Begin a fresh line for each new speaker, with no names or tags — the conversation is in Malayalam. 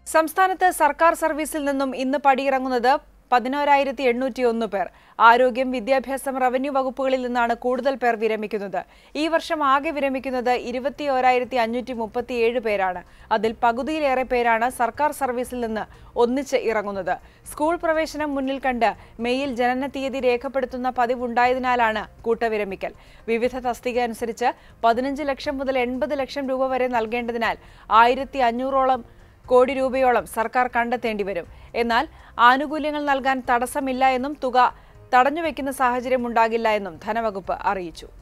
സംസ്ഥാനത്ത് സർക്കാർ സർവീസിൽ നിന്നും ഇന്ന് പടിയിറങ്ങുന്നത് പതിനോരായിരത്തി എണ്ണൂറ്റി ഒന്ന് പേർ ആരോഗ്യം വിദ്യാഭ്യാസം റവന്യൂ വകുപ്പുകളിൽ നിന്നാണ് കൂടുതൽ പേർ വിരമിക്കുന്നത് ഈ വർഷം ആകെ വിരമിക്കുന്നത് ഇരുപത്തി ഓരായിരത്തി അഞ്ഞൂറ്റി മുപ്പത്തിയേഴ് പേരാണ് അതിൽ പകുതിയിലേറെ പേരാണ് സർക്കാർ സർവീസിൽ നിന്ന് ഒന്നിച്ച് ഇറങ്ങുന്നത് സ്കൂൾ പ്രവേശനം മുന്നിൽ കണ്ട് മെയ്യിൽ ജനന തീയതി രേഖപ്പെടുത്തുന്ന പതിവുണ്ടായതിനാലാണ് കൂട്ടവിരമിക്കൽ വിവിധ തസ്തിക അനുസരിച്ച് പതിനഞ്ച് ലക്ഷം മുതൽ എൺപത് ലക്ഷം രൂപ വരെ നൽകേണ്ടതിനാൽ ആയിരത്തി അഞ്ഞൂറോളം കോടി രൂപയോളം സർക്കാർ കണ്ടെത്തേണ്ടി വരും എന്നാൽ ആനുകൂല്യങ്ങൾ നൽകാൻ തടസ്സമില്ല എന്നും തുക തടഞ്ഞുവെക്കുന്ന സാഹചര്യം ഉണ്ടാകില്ല എന്നും ധനവകുപ്പ് അറിയിച്ചു